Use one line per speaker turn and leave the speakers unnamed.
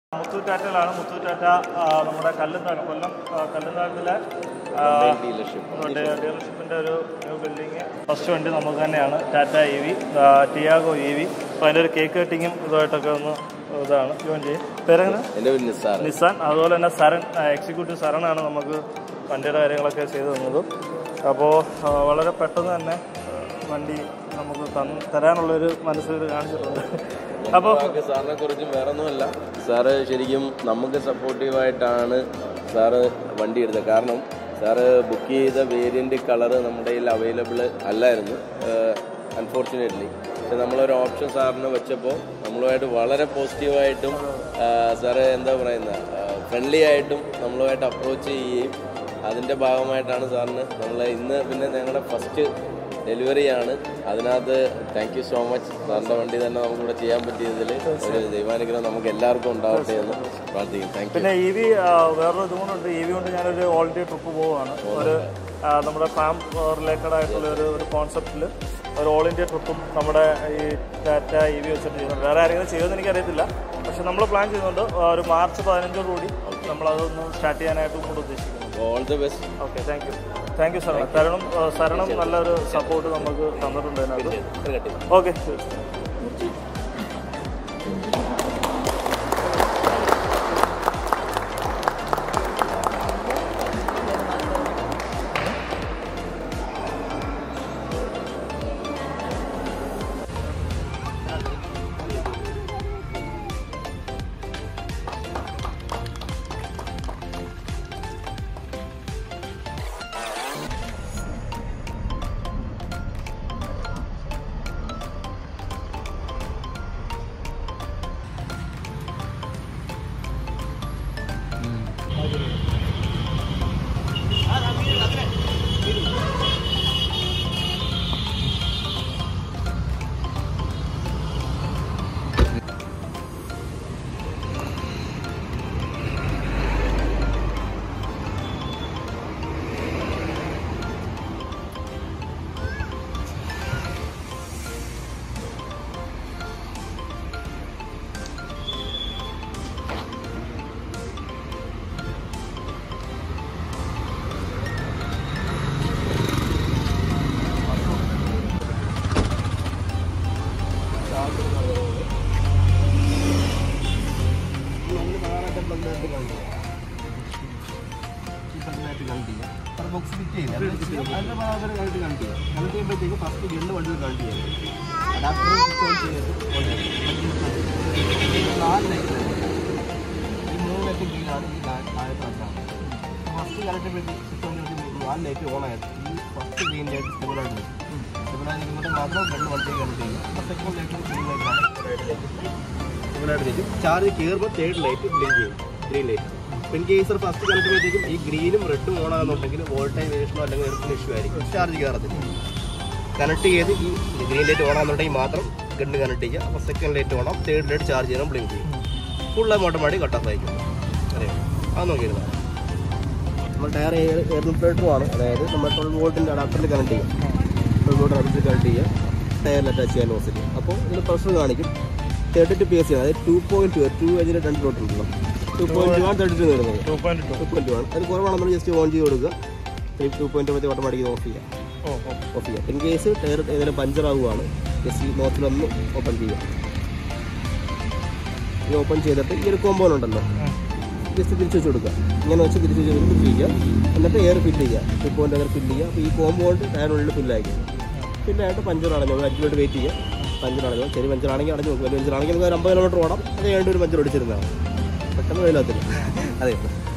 മുത്തൂറ്റാറ്റിലാണ് മുത്തൂറ്റാറ്റ ആ, നമ്മുടെ കല്ലുന്താനം കൊല്ലം ആ, കല്ലുന്താനത്തിലെ
ഡീലർഷിപ്പ്
ഡീലർഷിപ്പിൻ്റെ ഒരു ന്യൂ ബിൽഡിങ് ഫസ്റ്റ് വണ്ടി നമുക്ക് തന്നെയാണ് Tata E V Tiago E V അപ്പോൾ അതിൻ്റെ ഒരു കേക്ക് കട്ടിങ്ങും ഇതുമായിട്ടൊക്കെ ഒന്ന് ഇതാണ് ജോയിൻ ചെയ്യും പേരെങ്ങനെ
എൻ്റെ പേര് നിസ്സാർ
നിസാൻ അതുപോലെ തന്നെ സരൺ എക്സിക്യൂട്ടീവ് സരണാണ് നമുക്ക് വണ്ടിയുടെ കാര്യങ്ങളൊക്കെ ചെയ്തു തന്നത് അപ്പോൾ വളരെ പെട്ടെന്ന് തന്നെ ആ, വണ്ടി നമുക്ക് തന്ന് തരാനുള്ളൊരു മനസ്സിൽ കാണിച്ചിട്ടുണ്ട് അപ്പോൾ
വാക്ക് സാറിനെ കുറിച്ച് വേറൊന്നുമല്ല സാറ് ശരിക്കും നമുക്ക് സപ്പോർട്ടീവായിട്ടാണ് സാറ് വണ്ടി എടുത്തത് കാരണം സാറ് ബുക്ക് ചെയ്ത വേരിയൻ്റ് കളറ് നമ്മുടെ കയ്യിൽ അവൈലബിൾ അല്ലായിരുന്നു അൺഫോർച്ചുനേറ്റ്ലി പക്ഷെ നമ്മളൊരു ഓപ്ഷൻ സാറിന് വെച്ചപ്പോൾ നമ്മളുമായിട്ട് വളരെ പോസിറ്റീവായിട്ടും സാറ് എന്താ പറയുന്ന ഫ്രണ്ട്ലി ആയിട്ടും നമ്മളുമായിട്ട് അപ്രോച്ച് ചെയ്യുകയും അതിൻ്റെ ഭാഗമായിട്ടാണ് സാറിന് നമ്മൾ ഇന്ന് പിന്നെ ഞങ്ങളുടെ ഫസ്റ്റ് ഡെലിവറിയാണ് അതിനകത്ത് താങ്ക് യു സോ മച്ച് സാറിൻ്റെ വണ്ടി തന്നെ നമുക്കിവിടെ ചെയ്യാൻ പറ്റിയതിൽ ഒരു ദൈവാനുഗ്രഹം നമുക്ക് എല്ലാവർക്കും ഉണ്ടാവട്ടെ എന്ന് പ്രാർത്ഥിക്കും താങ്ക് യു
പിന്നെ ഇ വി വേറൊരു ഇതും കൊണ്ടുണ്ട് ഇ വി കൊണ്ട് ഞാനൊരു ഓൾ ഇന്ത്യ ട്രിപ്പ് പോവുകയാണ് ഒരു ആ, നമ്മുടെ ഫാം റിലേറ്റഡ് ആയിട്ടുള്ള ഒരു ഒരു കോൺസെപ്റ്റിൽ ഒരു ഓൾ ഇന്ത്യ ട്രിപ്പും നമ്മുടെ ഈ ടാറ്റ ഇ വി വെച്ചിട്ട് ചെയ്യുന്നുണ്ട് വേറെ ആരെങ്കിലും ചെയ്യുമെന്ന് എനിക്കറിയത്തില്ല പക്ഷെ നമ്മൾ പ്ലാൻ ചെയ്യുന്നുണ്ട് ആ, ഒരു മാർച്ച് പതിനഞ്ചോടുകൂടി നമ്മളതൊന്ന് സ്റ്റാർട്ട് ചെയ്യാനായിട്ടും കൂടെ ഉദ്ദേശിക്കുന്നു
all the best
okay thank you thank you സരണം തരണം ആ, ശരണം നല്ലൊരു സപ്പോർട്ട് നമുക്ക് തന്നിട്ടുണ്ട് അതിനകത്ത് ഓക്കെ
ബോക്സ് ഫിറ്റ് ചെയ്യുന്നത് അതിന്റെ ഭാഗത്ത് കണക്ട് കണക്ട് ചെയ്യാം കണക്ട് ചെയ്യുമ്പോഴത്തേക്ക് ഫസ്റ്റ് ഗണ്ണ് വണ്ടിയിൽ കണക്ട് ചെയ്യാം അഡാപ്റ്റർ സ്വിച്ച് ഓൺ ചെയ്തിട്ട് നാല് ലൈറ്റ് ഈ മൂന്ന് ലൈറ്റ് കീഴിലാണ് ഈ താഴത്തെ വെച്ചാണ് ഫസ്റ്റ് കണക്ട് ചെയ്യുമ്പോഴത്തേക്ക് സ്വിച്ച് ഓൺ ചെയ്തിട്ട് നാല് ലൈറ്റ് ഓൺ ആയത് ഈ ഫസ്റ്റ് ഗ്രീൻ ലൈറ്റ് സ്റ്റെബിളായിട്ട് നിൽക്കും സ്റ്റെബിളായിട്ട് നിൽക്കുമ്പോൾ മാത്രം ഗണ്ണ് വണ്ടി കണക്ട് ചെയ്യും അപ്പോൾ സെക്കൻഡ് ലൈറ്റ് ഗ്രീൻ ലൈറ്റാണ് സ്റ്റെബിളായിട്ട് നിൽക്കും ചാർജ് കയറുമ്പോൾ തേർഡ് ലൈറ്റ് ബ്ലിങ്ക് ചെയ്യും green light in case first കണക്കുമ്പോഴത്തേക്കും ഈ ഗ്രീനും റെഡും ഓൺ ആകുന്നുണ്ടെങ്കിൽ വോൾട്ടേജ് വേരിയേഷനോ അല്ലെങ്കിൽ എർത്തിന് ഇഷ്യൂ ആയിരിക്കും ചാർജ് കയറത്തില്ല കണക്ട് ചെയ്ത് ഈ ഗ്രീൻ ലൈറ്റ് ഓൺ ആകുന്നുണ്ടെങ്കിൽ മാത്രം ഗണ്ണ് കണക്ട് ചെയ്യുക അപ്പോൾ സെക്കൻഡ് ലൈറ്റ് ഓൺ ആവും തേർഡ് ലൈറ്റ് ചാർജ് ചെയ്യണം ബ്ലിങ്ക് ചെയ്യും ഫുൾ ഓട്ടോമാറ്റിക് കട്ട് ഓഫ് ആയിരിക്കും അറിയാം അത് നോക്കിയിരുന്നത് നമ്മൾ ടയർ എയർ ഇൻഫ്ലേറ്ററുമാണ് അതായത് നമ്മൾ ട്വൽവ് വോൾട്ടിൻ്റെ അഡാപ്റ്ററിൽ കണക്ട് ചെയ്യും ട്വൽവ് വോൾട്ട് അഡാപ്റ്ററിൽ കണക്ട് ചെയ്യുക ടയറിൽ അറ്റാച്ച് ചെയ്യാൻ നോസിൽ അപ്പോൾ ഇതിൽ പ്രഷർ കാണിക്കും thirty two P S C അതായത് ടു പോയിന്റ് ടു ടു എഞ്ചിന് രണ്ട് ഡോട്ട് ഉണ്ടല്ലോ ടു പോയിന്റ് ടു ആണ് തേർട്ടി ടു വരുന്നത്
two point two
two point one അത് കുറവാണെന്ന് ജസ്റ്റ് ഓൺ ചെയ്ത് കൊടുക്കുക ടു പോയിന്റ് പറ്റി ഓട്ടോമാറ്റിക് ഓഫ് ചെയ്യാം
ഓ ഓ
ഓഫ് ചെയ്യാം ഇൻ കേസ് ടയർ ഏതെങ്കിലും പഞ്ചർ ആവുകയാണ് ജസ്റ്റ് ഈ നോസിലൊന്ന് ഓപ്പൺ ചെയ്യുക ഇത് ഓപ്പൺ ചെയ്തിട്ട് ഈ ഒരു കോമ്പോൺ ഉണ്ടല്ലോ ജസ്റ്റ് തിരിച്ചു വെച്ച് കൊടുക്കുക ഇങ്ങനെ വെച്ച് തിരിച്ചു വെച്ച് ഫില്ല് ചെയ്യുക എന്നിട്ട് എയർ ഫില്ല് ചെയ്യുക ടു പോയിന്റ് എയർ ഫില്ല് ചെയ്യുക അപ്പോൾ ഈ കോമ്പൗണ്ട് ടയറിനുള്ളിൽ ഫില്ലായിരിക്കും ഫില്ലായിട്ട് പഞ്ചർ അടഞ്ഞു ഒരു അഞ്ച് മിനിറ്റ് വെയിറ്റ് ചെയ്യുക പഞ്ചർ അടഞ്ഞു ചെറിയ പഞ്ചർ ആണെങ്കിൽ അടഞ്ഞു നോക്കും വലിയ പഞ്ചർ ആണെങ്കിൽ നമുക്ക് ഒരു അമ്പത് കിലോമീറ്റർ ഓടാം അത് കഴിഞ്ഞിട്ട് ഒരു പഞ്ചർ ഓടിച്ചിരുന്നതാണ് പെട്ടെന്ന് വെയിലാത്തില്ല അതെ